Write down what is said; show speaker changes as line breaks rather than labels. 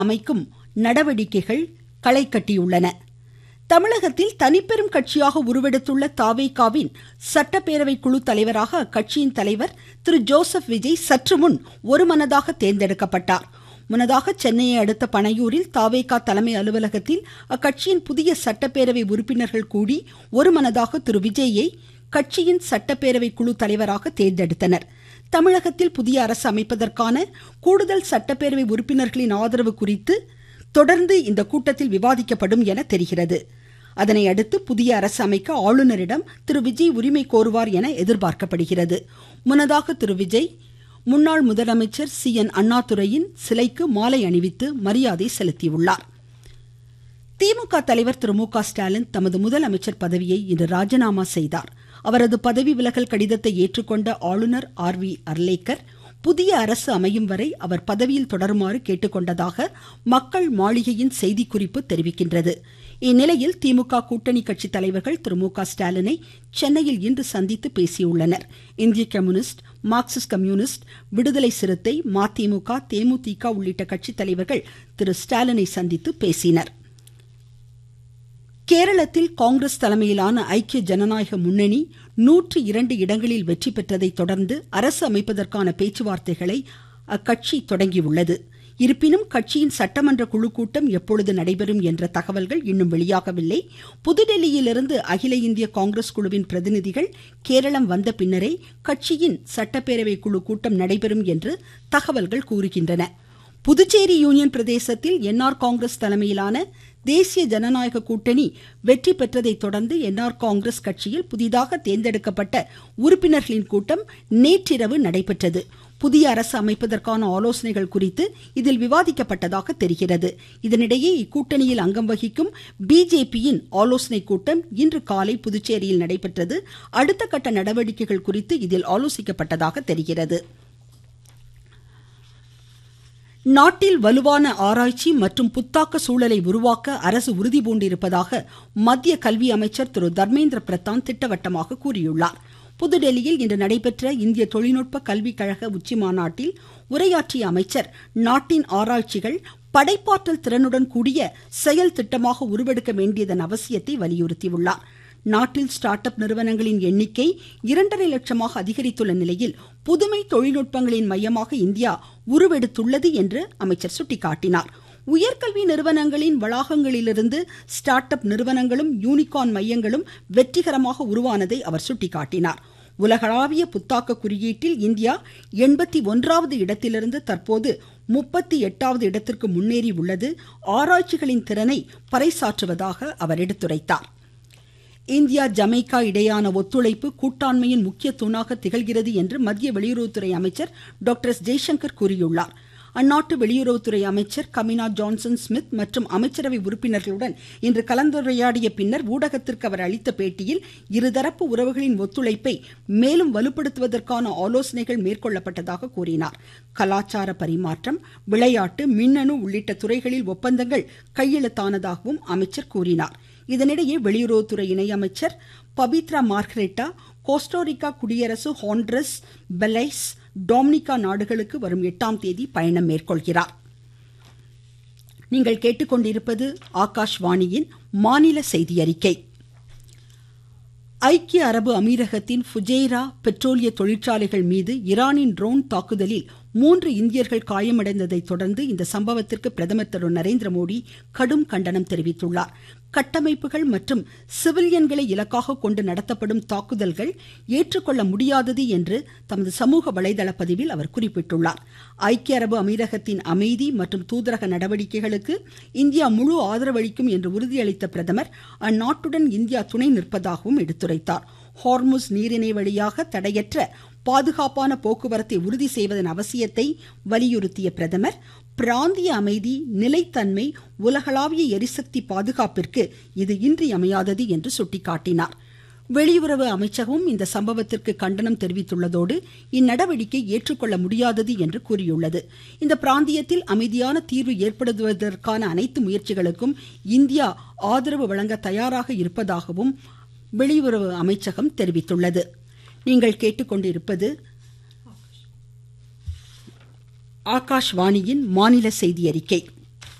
அமைக்கும் நடவடிக்கைகள் களை கட்டியுள்ளன தமிழகத்தில் தனிப்பெரும் கட்சியாக உருவெடுத்துள்ள தாவேகாவின் சட்டப்பேரவை குழு தலைவராக அக்கட்சியின் தலைவர் திரு ஜோசப் விஜய் சற்று முன் ஒருமனதாக தேர்ந்தெடுக்கப்பட்டார் முன்னதாக சென்னையை அடுத்த பனையூரில் தாவேகா தலைமை அலுவலகத்தில் அக்கட்சியின் புதிய சட்டப்பேரவை உறுப்பினர்கள் கூடி ஒருமனதாக திரு விஜயை கட்சியின் சட்டப்பேரவை குழு தலைவராக தேர்ந்தெடுத்தனர் தமிழகத்தில் புதிய அரசு அமைப்பதற்கான கூடுதல் சட்டப்பேரவை உறுப்பினர்களின் ஆதரவு குறித்து தொடர்ந்து இந்த கூட்டத்தில் விவாதிக்கப்படும் என தெரிகிறது அதனை அடுத்து புதிய அரசு அமைக்க ஆளுநரிடம் திரு விஜய் உரிமை கோருவார் என எதிர்பார்க்கப்படுகிறது முன்னதாக திரு விஜய் முன்னாள் முதலமைச்சர் சி என் அண்ணாதுரையின் சிலைக்கு மாலை அணிவித்து மரியாதை செலுத்தியுள்ளார் திமுக தலைவர் திரு மு க ஸ்டாலின் தமது முதலமைச்சர் பதவியை இன்று ராஜினாமா செய்தார் அவரது பதவி விலகல் கடிதத்தை ஏற்றுக்கொண்ட ஆளுநர் ஆர் வி அர்லேக்கர் புதிய அரசு அமையும் வரை அவர் பதவியில் தொடருமாறு கேட்டுக்கொண்டதாக மக்கள் மாளிகையின் செய்திக்குறிப்பு தெரிவிக்கின்றது இந்நிலையில் திமுக கூட்டணி கட்சி தலைவர்கள் திரு மு க ஸ்டாலினை சென்னையில் இன்று சந்தித்து பேசியுள்ளனர் இந்திய கம்யூனிஸ்ட் மார்க்சிஸ்ட் கம்யூனிஸ்ட் விடுதலை சிறுத்தை மதிமுக தேமுதிக உள்ளிட்ட கட்சி தலைவர்கள் திரு ஸ்டாலினை சந்தித்து பேசினர் கேரளத்தில் காங்கிரஸ் தலைமையிலான ஐக்கிய ஜனநாயக முன்னணி நூற்று இரண்டு இடங்களில் வெற்றி பெற்றதை தொடர்ந்து அரசு அமைப்பதற்கான பேச்சுவார்த்தைகளை அக்கட்சி தொடங்கியுள்ளது இருப்பினும் கட்சியின் சட்டமன்ற குழு கூட்டம் எப்பொழுது நடைபெறும் என்ற தகவல்கள் இன்னும் வெளியாகவில்லை புதுடெல்லியிலிருந்து அகில இந்திய காங்கிரஸ் குழுவின் பிரதிநிதிகள் கேரளம் வந்த பின்னரே கட்சியின் சட்டப்பேரவை குழு கூட்டம் நடைபெறும் என்று தகவல்கள் கூறுகின்றன புதுச்சேரி யூனியன் பிரதேசத்தில் என்ஆர் காங்கிரஸ் தலைமையிலான தேசிய ஜனநாயக கூட்டணி வெற்றி பெற்றதை தொடர்ந்து என்ஆர் காங்கிரஸ் கட்சியில் புதிதாக தேர்ந்தெடுக்கப்பட்ட உறுப்பினர்களின் கூட்டம் நேற்றிரவு நடைபெற்றது புதிய அரசு அமைப்பதற்கான ஆலோசனைகள் குறித்து இதில் விவாதிக்கப்பட்டதாக தெரிகிறது இதனிடையே இக்கூட்டணியில் அங்கம் வகிக்கும் பிஜேபியின் ஆலோசனை கூட்டம் இன்று காலை புதுச்சேரியில் நடைபெற்றது அடுத்த கட்ட நடவடிக்கைகள் குறித்து இதில் ஆலோசிக்கப்பட்டதாக தெரிகிறது நாட்டில் வலுவான ஆராய்ச்சி மற்றும் புத்தாக்க சூழலை உருவாக்க அரசு உறுதிபூண்டிருப்பதாக மத்திய கல்வி அமைச்சர் திரு தர்மேந்திர பிரதான் திட்டவட்டமாக கூறியுள்ளார் புதுடெல்லியில் இன்று நடைபெற்ற இந்திய தொழில்நுட்ப கல்விக் கழக உச்சி மாநாட்டில் உரையாற்றிய அமைச்சர் நாட்டின் ஆராய்ச்சிகள் படைப்பாற்றல் திறனுடன் கூடிய செயல் திட்டமாக உருவெடுக்க வேண்டியதன் அவசியத்தை வலியுறுத்தியுள்ளார் நாட்டில் ஸ்டார்ட் அப் நிறுவனங்களின் எண்ணிக்கை இரண்டரை லட்சமாக அதிகரித்துள்ள நிலையில் புதுமை தொழில்நுட்பங்களின் மையமாக இந்தியா உருவெடுத்துள்ளது என்று அமைச்சர் சுட்டிக்காட்டினார் உயர்கல்வி நிறுவனங்களின் வளாகங்களிலிருந்து ஸ்டார்ட் அப் நிறுவனங்களும் யூனிகார்ன் மையங்களும் வெற்றிகரமாக உருவானதை அவர் சுட்டிக்காட்டினார் உலகளாவிய புத்தாக்க குறியீட்டில் இந்தியா எண்பத்தி ஒன்றாவது இடத்திலிருந்து தற்போது முப்பத்தி எட்டாவது இடத்திற்கு முன்னேறி உள்ளது ஆராய்ச்சிகளின் திறனை பறைசாற்றுவதாக அவர் எடுத்துரைத்தார் இந்தியா ஜமைக்கா இடையான ஒத்துழைப்பு கூட்டாண்மையின் முக்கிய தூணாக திகழ்கிறது என்று மத்திய வெளியுறவுத்துறை அமைச்சர் டாக்டர் எஸ் ஜெய்சங்கர் கூறியுள்ளார் அந்நாட்டு வெளியுறவுத்துறை அமைச்சர் கமினா ஜான்சன் ஸ்மித் மற்றும் அமைச்சரவை உறுப்பினர்களுடன் இன்று கலந்துரையாடிய பின்னர் ஊடகத்திற்கு அவர் அளித்த பேட்டியில் இருதரப்பு உறவுகளின் ஒத்துழைப்பை மேலும் வலுப்படுத்துவதற்கான ஆலோசனைகள் மேற்கொள்ளப்பட்டதாக கூறினார் கலாச்சார பரிமாற்றம் விளையாட்டு மின்னணு உள்ளிட்ட துறைகளில் ஒப்பந்தங்கள் கையெழுத்தானதாகவும் அமைச்சர் கூறினார் இதனிடையே வெளியுறவுத்துறை இணையமைச்சர் பபித்ரா மார்கரெட்டா கோஸ்டோரிக்கா குடியரசு ஹாண்ட்ரஸ் பெலைஸ் டொமினிகா நாடுகளுக்கு வரும் எட்டாம் தேதி பயணம் மேற்கொள்கிறார் நீங்கள் கேட்டுக்கொண்டிருப்பது ஆகாஷ்வாணியின் மாநில செய்தி அறிக்கை ஐக்கிய அரபு அமீரகத்தின் ஃபுஜேரா பெட்ரோலிய தொழிற்சாலைகள் மீது ஈரானின் ட்ரோன் தாக்குதலில் மூன்று இந்தியர்கள் காயமடைந்ததை தொடர்ந்து இந்த சம்பவத்திற்கு பிரதமர் திரு நரேந்திர மோடி கடும் கண்டனம் தெரிவித்துள்ளார் கட்டமைப்புகள் மற்றும் சிவிலியன்களை இலக்காக கொண்டு நடத்தப்படும் தாக்குதல்கள் ஏற்றுக்கொள்ள முடியாதது என்று தமது சமூக வலைதள பதிவில் அவர் குறிப்பிட்டுள்ளார் ஐக்கிய அரபு அமீரகத்தின் அமைதி மற்றும் தூதரக நடவடிக்கைகளுக்கு இந்தியா முழு ஆதரவளிக்கும் என்று உறுதியளித்த பிரதமர் அந்நாட்டுடன் இந்தியா துணை நிற்பதாகவும் எடுத்துரைத்தார் ஹார்முஸ் நீரிணை வழியாக தடையற்ற பாதுகாப்பான போக்குவரத்தை உறுதி செய்வதன் அவசியத்தை வலியுறுத்திய பிரதமர் பிராந்திய அமைதி நிலைத்தன்மை உலகளாவிய எரிசக்தி பாதுகாப்பிற்கு இது இன்றியமையாதது என்று சுட்டிக்காட்டினார் வெளியுறவு அமைச்சகமும் இந்த சம்பவத்திற்கு கண்டனம் தெரிவித்துள்ளதோடு இந்நடவடிக்கை ஏற்றுக்கொள்ள முடியாதது என்று கூறியுள்ளது இந்த பிராந்தியத்தில் அமைதியான தீர்வு ஏற்படுவதற்கான அனைத்து முயற்சிகளுக்கும் இந்தியா ஆதரவு வழங்க தயாராக இருப்பதாகவும் வெளியுறவு அமைச்சகம் தெரிவித்துள்ளது நீங்கள் கேட்டுக்கொண்டிருப்பது ஆகாஷ்வாணியின் மாநில செய்தி அறிக்கை